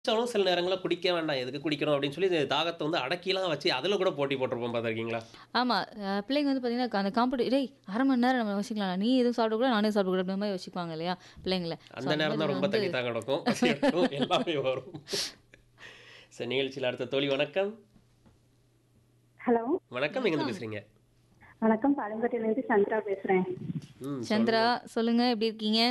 குடிச்சாலும் சில நேரங்கள்ல குடிக்க வேண்டாம் எதுக்கு குடிக்கணும் அப்படின்னு சொல்லி இந்த தாகத்தை வந்து அடக்கிலாம் வச்சு அதில் கூட போட்டி போட்டிருப்போம் பார்த்துருக்கீங்களா ஆமா அஹ் பிள்ளைங்க வந்து பார்த்தீங்கன்னா அந்த காம்படி டேய் அரை மணி நேரம் நம்ம வச்சுக்கலாம் நீ எதுவும் சாப்பிடக்கூடாது நானே சாப்பிடக்கூடாது அப்படின்ற மாதிரி வச்சுக்குவாங்க இல்லையா பிள்ளைங்கள So, அந்த நேரம் தான் மாதிரி ரொம்ப வந்து- தண்ணி தான் கிடக்கும் பசி எடுக்கும், எல்லாமே வரும் சரி நிகழ்ச்சியில் அடுத்த தோழி வணக்கம் ஹலோ வணக்கம் எங்க பேசுறீங்க வணக்கம் பாலம்பட்டியில இருந்து சந்திரா பேசுறேன் ம் சந்திரா சொல்லுங்க எப்படி இருக்கீங்க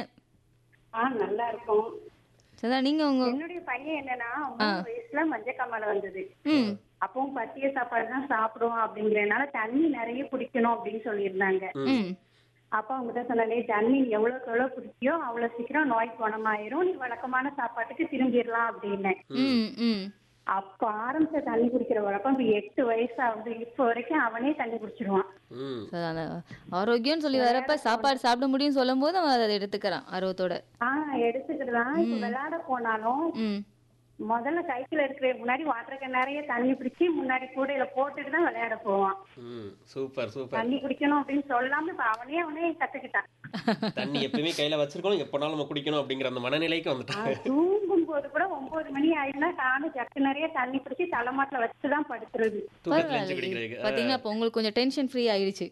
ஆ நல்லா இருக்கும் சந்திரா நீங்க உங்க என்னுடைய பையன் என்னன்னா மூணு வயசுல மஞ்சள் காமால வந்தது ம் அப்பவும் பத்திய சாப்பாடு தான் சாப்பிடுவோம் அப்படிங்கறதுனால தண்ணி நிறைய குடிக்கணும் அப்படின்னு சொல்லியிருந்தாங்க ம் அப்ப அவங்ககிட்ட சொன்னே தண்ணி எவ்வளவுக்கு எவ்வளவு குடிக்கியோ அவ்வளவு சீக்கிரம் நோய் குணமாயிரும் நீ வழக்கமான சாப்பாட்டுக்கு திரும்பிடலாம் அப்படின்னு ம் ம் அப்ப ஆரம்பிச்ச தண்ணி குடிக்கிற வழக்கம் இப்ப எட்டு வயசு ஆகுது இப்ப வரைக்கும் அவனே தண்ணி குடிச்சிருவான் ம் So, அந்த ஆரோக்கியம்னு சொல்லி வரப்ப சாப்பாடு சாப்பிட முடியும்னு சொல்லும் போது அவன் அதை எடுத்துக்கிறான் ஆர்வத்தோட ஆஹ் எடுத்துக்கிட்டுதான் இப்ப விளையாட போனாலும் ம் முதல்ல கைக்குள்ள இருக்கிற முன்னாடி வாட்டர் கேன் நிறைய தண்ணி பிடிச்சி முன்னாடி கூடையில போட்டுட்டு தான் விளையாட போவான் ம் சூப்பர் சூப்பர் தண்ணி குடிக்கணும் அப்படின்னு சொல்லாம இப்ப அவனே அவனே கத்துக்கிட்டான் தண்ணி எப்பயுமே கையில வச்சிருக்கணும் எப்பனாலும் நம்ம குடிக்கணும் அப்படிங்கிற அந்த மனநிலைக்கு வந்துட்டாங்க தூங்கும் போது கூட ஒன்பது மணி ஆயிடுனா நானும் ஜக்கு நிறைய தண்ணி பிடிச்சி தலைமாட்டில வச்சுதான் படுத்துறது தூக்கத்துல எஞ்சி குடிக்கிறதுக்கு பாத்தீங்கன்னா அப்போ உங்களுக்கு கொஞ்சம் டென்ஷன் ஃப்ரீ ஆயிடுச்சு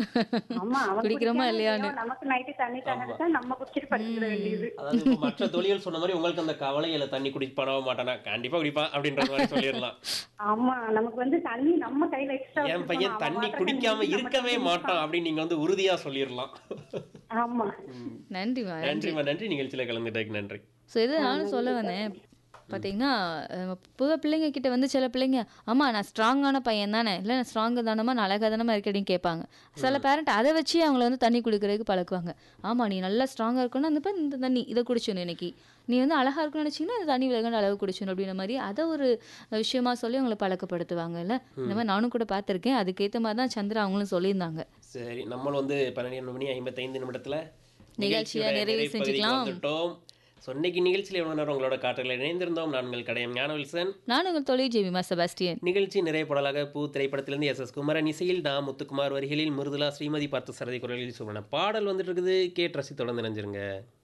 ஆமா அவன் குடிக்கிறோமா குடிக்காம இல்லையான்னு இல்லையோ, நமக்கு நைட்டு தண்ணி தகச்சா நம்ம குடிச்சிட்டு படுத்துக்க வேண்டியது அதாவது இப்போ மற்ற தொழில்கள் சொன்ன மாதிரி உங்களுக்கு அந்த கவலையில தண்ணி குடிப்பானவ மாட்டானா கண்டிப்பா குடிப்பான் அப்படின்ற மாதிரி சொல்லிடலாம் ஆமா நமக்கு வந்து தண்ணி நம்ம கையில எக்ஸ்ட்ரா என் பையன் தண்ணி குடிக்காம இருக்கவே மாட்டான் அப்படின்னு நீங்க வந்து உறுதியா சொல்லிடலாம் ஆமா நன்றிமா நன்றிமா நன்றி நிகழ்ச்சியில கலந்துட்டேக்கு நன்றி ஸோ இது நானும் சொல்ல வந்தேன் பார்த்தீங்கன்னா புது பிள்ளைங்க கிட்ட வந்து சில பிள்ளைங்க அம்மா நான் ஸ்ட்ராங்கான பையன் தானே இல்லை நான் ஸ்ட்ராங்கு தானமா நான் அழகாக தானமா இருக்கேன்னு கேட்பாங்க சில பேரண்ட் அதை வச்சு அவங்கள வந்து தண்ணி குடிக்கிறதுக்கு பழக்குவாங்க ஆமா நீ நல்லா ஸ்ட்ராங்காக இருக்கணும் அந்த மாதிரி இந்த தண்ணி இதை குடிச்சணும் இன்னைக்கு நீ வந்து அழகாக இருக்கணும்னு நினச்சிங்கன்னா இந்த தண்ணி விலகான அளவு குடிச்சணும் அப்படின்ற மாதிரி அதை ஒரு விஷயமா சொல்லி அவங்கள பழக்கப்படுத்துவாங்கல்ல இந்த மாதிரி நானும் கூட பார்த்துருக்கேன் அதுக்கேற்ற மாதிரி தான் சந்திரா அவங்களும் சொல்லியிருந்தாங்க சரி நம்மளும் வந்து பன்னெண்டு மணி ஐம்பத்தைந்து நிமிடத்துல நிகழ்ச்சியை நிகழ்ச்சியோட நிறைவு நிறைவு பகுதிக்கு செஞ்சுக்கலாம். வந்துட்டோம் ஸோ இன்னைக்கு நிகழ்ச்சியில் எவ்வளோ நேரம் உங்களோட காட்டுகளை இணைந்திருந்தோம் நான் உங்கள் கடையம் ஞானவில்சன் நான் உங்கள் தொழில் ஜெமிமா செபாஸ்டியன் நிகழ்ச்சி நிறைய பாடலாக பூ திரைப்படத்திலிருந்து எஸ் எஸ் குமரன் இசையில் டா முத்துக்குமார் வரிகளில் மிருதுலா ஸ்ரீமதி பார்த்த சரதி குரலில் சொல்றேன் பாடல் வந்துட்டு இருக்குது கேட்டு ரசி தொடர்ந்து நினைஞ்சிருங்க